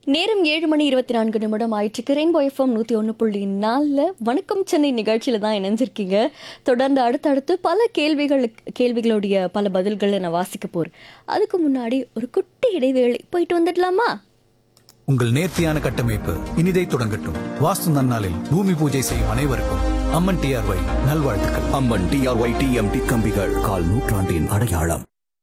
நேரம் ஏழு மணி இருபத்தி நான்கு நிமிடம் ஆயிற்றுக்கு ரெயின்போ எஃப்எம் நூற்றி ஒன்று புள்ளி நாலில் வணக்கம் சென்னை நிகழ்ச்சியில் தான் இணைஞ்சிருக்கீங்க தொடர்ந்து அடுத்தடுத்து பல கேள்விகளுக்கு கேள்விகளுடைய பல பதில்களை நான் வாசிக்க போகிறேன் அதுக்கு முன்னாடி ஒரு குட்டி இடைவேளை போயிட்டு வந்துடலாமா உங்கள் நேர்த்தியான கட்டமைப்பு இனிதை தொடங்கட்டும் வாஸ்து நன்னாளில் பூமி பூஜை செய்யும் அனைவருக்கும் அம்மன் டிஆர்ஒய் நல்வாழ்த்துக்கள் அம்மன் டிஆர்ஒய் டிஎம்டி கம்பிகள் கால் நூற்றாண்டின் அடையாளம்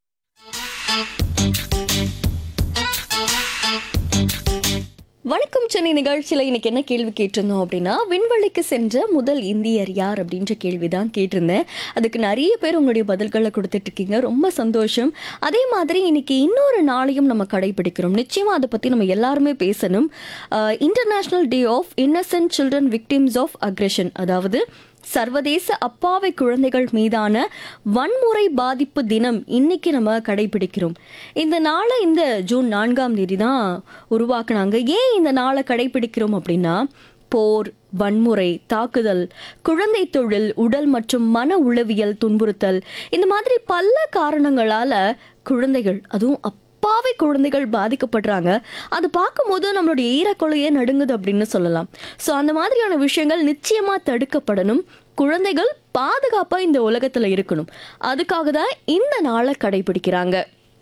வணக்கம் சென்னை நிகழ்ச்சியில் இன்னைக்கு என்ன கேள்வி கேட்டிருந்தோம் அப்படின்னா விண்வெளிக்கு சென்ற முதல் இந்தியர் யார் அப்படின்ற கேள்வி தான் கேட்டிருந்தேன் அதுக்கு நிறைய பேர் உங்களுடைய பதில்களை கொடுத்துட்டு இருக்கீங்க ரொம்ப சந்தோஷம் அதே மாதிரி இன்னைக்கு இன்னொரு நாளையும் நம்ம கடைபிடிக்கிறோம் நிச்சயமா அதை பற்றி நம்ம எல்லாருமே பேசணும் international day of innocent children victims of aggression அதாவது சர்வதேச அப்பாவி குழந்தைகள் மீதான வன்முறை பாதிப்பு தினம் இன்னைக்கு நம்ம கடைபிடிக்கிறோம் இந்த நாளை இந்த ஜூன் நான்காம் தேதி தான் உருவாக்குனாங்க ஏன் இந்த நாளை கடைபிடிக்கிறோம் அப்படின்னா போர் வன்முறை தாக்குதல் குழந்தை தொழில் உடல் மற்றும் மன உளவியல் துன்புறுத்தல் இந்த மாதிரி பல காரணங்களால குழந்தைகள் அதுவும் அப்பாவி குழந்தைகள் பாதிக்கப்படுறாங்க அது பார்க்கும்போது நம்மளுடைய ஈரக்கொலையே நடுங்குது அப்படின்னு சொல்லலாம் ஸோ அந்த மாதிரியான விஷயங்கள் நிச்சயமா தடுக்கப்படணும் குழந்தைகள் பாதுகாப்பா இந்த உலகத்துல இருக்கணும் அதுக்காக தான் இந்த நாளை கடைபிடிக்கிறாங்க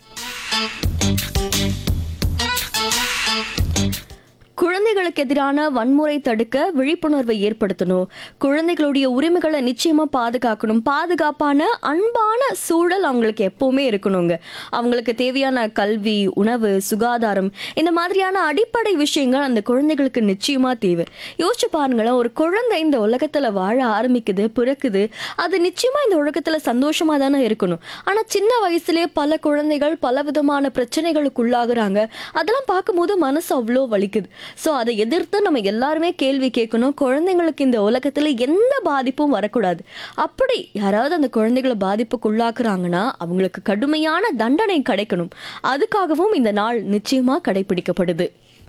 குழந்தைகளுக்கு எதிரான வன்முறை தடுக்க விழிப்புணர்வை ஏற்படுத்தணும் குழந்தைகளுடைய உரிமைகளை நிச்சயமா பாதுகாக்கணும் பாதுகாப்பான அன்பான சூழல் அவங்களுக்கு எப்பவுமே இருக்கணுங்க அவங்களுக்கு தேவையான கல்வி உணவு சுகாதாரம் இந்த மாதிரியான அடிப்படை விஷயங்கள் அந்த குழந்தைகளுக்கு நிச்சயமா தேவை யோசிச்சு பாருங்களேன் ஒரு குழந்தை இந்த உலகத்துல வாழ ஆரம்பிக்குது பிறக்குது அது நிச்சயமா இந்த உலகத்துல சந்தோஷமா தானே இருக்கணும் ஆனா சின்ன வயசுலயே பல குழந்தைகள் பல விதமான பிரச்சனைகளுக்கு உள்ளாகுறாங்க அதெல்லாம் பார்க்கும்போது மனசு அவ்வளோ வலிக்குது ஸோ அதை எதிர்த்து நம்ம எல்லாருமே கேள்வி கேட்கணும் குழந்தைங்களுக்கு இந்த உலகத்துல எந்த பாதிப்பும் வரக்கூடாது அப்படி யாராவது அந்த குழந்தைகளை பாதிப்புக்கு உள்ளாக்குறாங்கன்னா அவங்களுக்கு கடுமையான தண்டனை கிடைக்கணும் அதுக்காகவும் இந்த நாள் நிச்சயமா கடைபிடிக்கப்படுது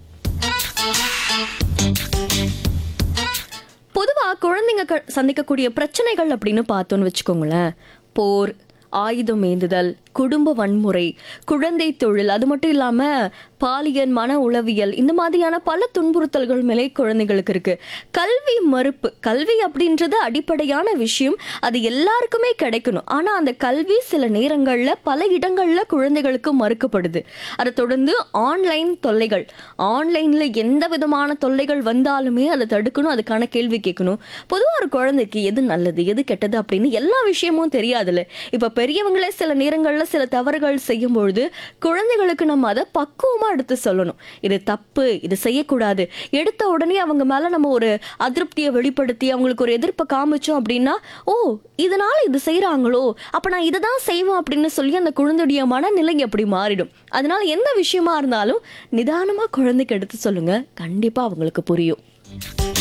பொதுவா குழந்தைங்க க- சந்திக்கக்கூடிய பிரச்சனைகள் அப்படின்னு பார்த்தோன்னு வச்சுக்கோங்களேன் போர் ஆயுதம் ஏந்துதல் குடும்ப வன்முறை குழந்தை தொழில் அது மட்டும் இல்லாம பாலியல் மன உளவியல் இந்த மாதிரியான பல துன்புறுத்தல்கள் மேலே குழந்தைகளுக்கு இருக்கு கல்வி மறுப்பு கல்வி அப்படின்றது அடிப்படையான விஷயம் அது எல்லாருக்குமே கிடைக்கணும் ஆனா அந்த கல்வி சில நேரங்கள்ல பல இடங்கள்ல குழந்தைகளுக்கு மறுக்கப்படுது அதை தொடர்ந்து ஆன்லைன் தொல்லைகள் ஆன்லைன்ல எந்த விதமான தொல்லைகள் வந்தாலுமே அதை தடுக்கணும் அதுக்கான கேள்வி கேட்கணும் பொதுவா ஒரு குழந்தைக்கு எது நல்லது எது கெட்டது அப்படின்னு எல்லா விஷயமும் தெரியாதுல்ல இப்ப பெரியவங்களே சில நேரங்கள்ல சில தவறுகள் செய்யும் பொழுது குழந்தைகளுக்கு நம்ம அதை பக்குவமா எடுத்து சொல்லணும் இது தப்பு இது செய்யக்கூடாது எடுத்த உடனே அவங்க மேல நம்ம ஒரு அதிருப்தியை வெளிப்படுத்தி அவங்களுக்கு ஒரு எதிர்ப்பை காமிச்சோம் அப்படின்னா ஓ இதனால இது செய்றாங்களோ அப்ப நான் இதை தான் செய்வேன் அப்படின்னு சொல்லி அந்த குழந்தையுடைய மனநிலை அப்படி மாறிடும் அதனால எந்த விஷயமா இருந்தாலும் நிதானமா குழந்தைக்கு எடுத்து சொல்லுங்க கண்டிப்பா அவங்களுக்கு புரியும்